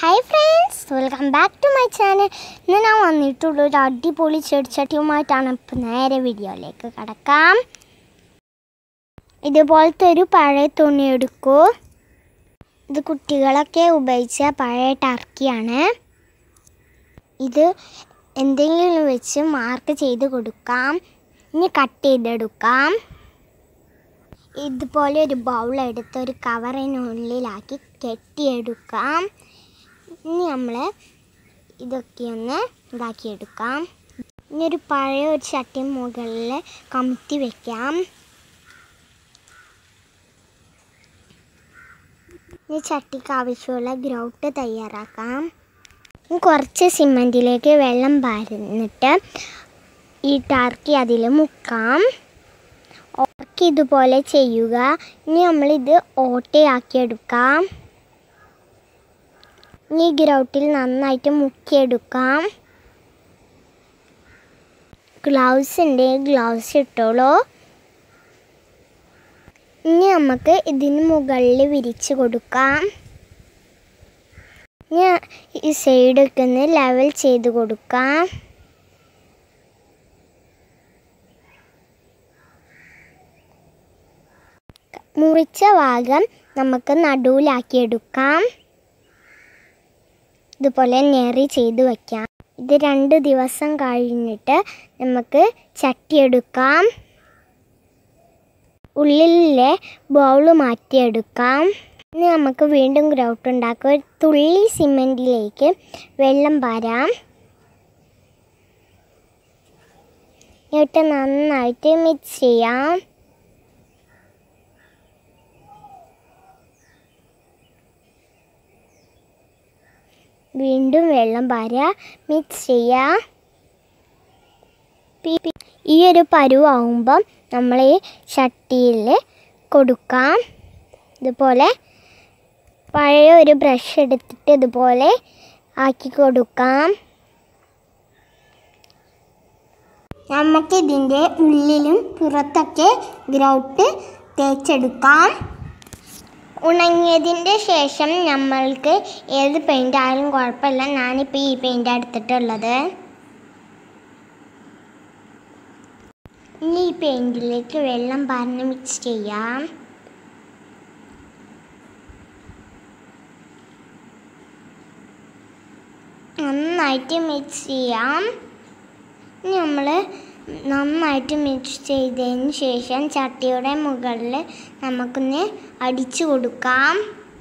hi friends welcome back to my channel ഇന്ന് ഞാൻ വന്നിട്ടുള്ള ഒരു അടിപൊളി ചെടിച്ചട്ടിയുമായിട്ടാണ് ഇപ്പം നേരെ വീഡിയോയിലേക്ക് കടക്കാം ഇതുപോലത്തെ ഒരു പഴയ തുണി എടുക്കൂ ഇത് കുട്ടികളൊക്കെ ഉപയോഗിച്ച പഴയ ടർക്കിയാണ് ഇത് എന്തെങ്കിലും വെച്ച് മാർക്ക് ചെയ്ത് കൊടുക്കാം ഇനി കട്ട് ചെയ്തെടുക്കാം ഇതുപോലെ ഒരു ബൗൾ എടുത്ത് ഒരു കവറിനുള്ളിലാക്കി കെട്ടിയെടുക്കാം ഇനി നമ്മൾ ഇതൊക്കെ ഒന്ന് ഇതാക്കിയെടുക്കാം ഇനി ഒരു പഴയ ഒരു ചട്ടി മുകളിൽ കമത്തി വെക്കാം ഇനി ചട്ടിക്ക് ആവശ്യമുള്ള ഗ്രൗട്ട് തയ്യാറാക്കാം ഇനി കുറച്ച് സിമൻറ്റിലേക്ക് വെള്ളം പാരുന്നിട്ട് ഈ ടർക്കി അതിൽ മുക്കാം ഓർക്ക് ഇതുപോലെ ചെയ്യുക ഇനി നമ്മളിത് ഓട്ടയാക്കിയെടുക്കാം ഇനി ഗ്രൗട്ടിൽ നന്നായിട്ട് മുക്കിയെടുക്കാം ഗ്ലൗസ് ഉണ്ട് ഗ്ലൗസ് ഇട്ടോളൂ ഇനി നമുക്ക് ഇതിന് മുകളിൽ വിരിച്ച് കൊടുക്കാം ഇനി ഈ സൈഡൊക്കെ ഒന്ന് ലെവൽ ചെയ്ത് കൊടുക്കാം മുറിച്ച ഭാഗം നമുക്ക് നടുവിലാക്കിയെടുക്കാം ഇതുപോലെ നെറി ചെയ്ത് വയ്ക്കാം ഇത് രണ്ട് ദിവസം കഴിഞ്ഞിട്ട് നമുക്ക് ചട്ടിയെടുക്കാം ഉള്ളിലെ ബൗൾ മാറ്റിയെടുക്കാം ഇനി നമുക്ക് വീണ്ടും ഗ്രൗട്ട് ഉണ്ടാക്കാം ഒരു തുള്ളി സിമെൻറ്റിലേക്ക് വെള്ളം പാരാം എന്നിട്ട് നന്നായിട്ട് മിക്സ് ചെയ്യാം വീണ്ടും വെള്ളം പാരുക മിക്സ് ചെയ്യുക ഈ ഒരു പരുവാകുമ്പം നമ്മൾ ഈ ചട്ടിയിൽ കൊടുക്കാം ഇതുപോലെ പഴയ ഒരു ബ്രഷ് എടുത്തിട്ട് ഇതുപോലെ ആക്കി കൊടുക്കാം നമുക്ക് ഇതിൻ്റെ ഉള്ളിലും പുറത്തൊക്കെ ഗ്രൗട്ട് തേച്ചെടുക്കാം ഉണങ്ങിയതിൻ്റെ ശേഷം നമ്മൾക്ക് ഏത് പെയിൻ്റ് ആയാലും കുഴപ്പമില്ല ഞാനിപ്പോൾ ഈ പെയിൻ്റ് എടുത്തിട്ടുള്ളത് ഇനി ഈ പെയിൻറ്റിലേക്ക് വെള്ളം പറഞ്ഞ് മിക്സ് ചെയ്യാം നന്നായിട്ട് മിക്സ് ചെയ്യാം ഇനി നമ്മൾ നന്നായിട്ട് മിക്സ് ചെയ്തതിന് ശേഷം ചട്ടിയുടെ മുകളിൽ നമുക്കൊന്ന് അടിച്ചു കൊടുക്കാം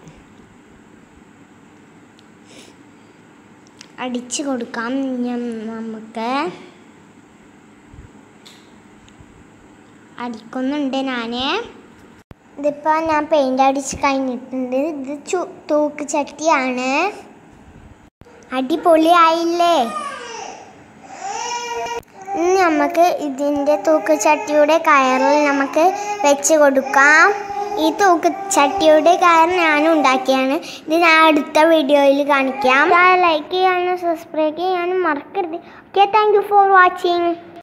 അടിച്ചു കൊടുക്കാം നമുക്ക് അടിക്കുന്നുണ്ട് ഞാൻ ഇതിപ്പോൾ ഞാൻ പെയിൻ്റ് അടിച്ച് കഴിഞ്ഞിട്ടുണ്ട് ഇത് ചു തൂക്ക് ചട്ടിയാണ് അടിപൊളിയായില്ലേ ഇനി നമുക്ക് ഇതിൻ്റെ തൂക്കുചട്ടിയുടെ കയറിൽ നമുക്ക് വെച്ച് കൊടുക്കാം ഈ തൂക്ക് ചട്ടിയുടെ കയർ ഞാൻ ഉണ്ടാക്കിയാണ് ഇത് ഞാൻ അടുത്ത വീഡിയോയിൽ കാണിക്കാം ലൈക്ക് ചെയ്യാനും സബ്സ്ക്രൈബ് ചെയ്യാനും മറക്കരുത് okay thank you for watching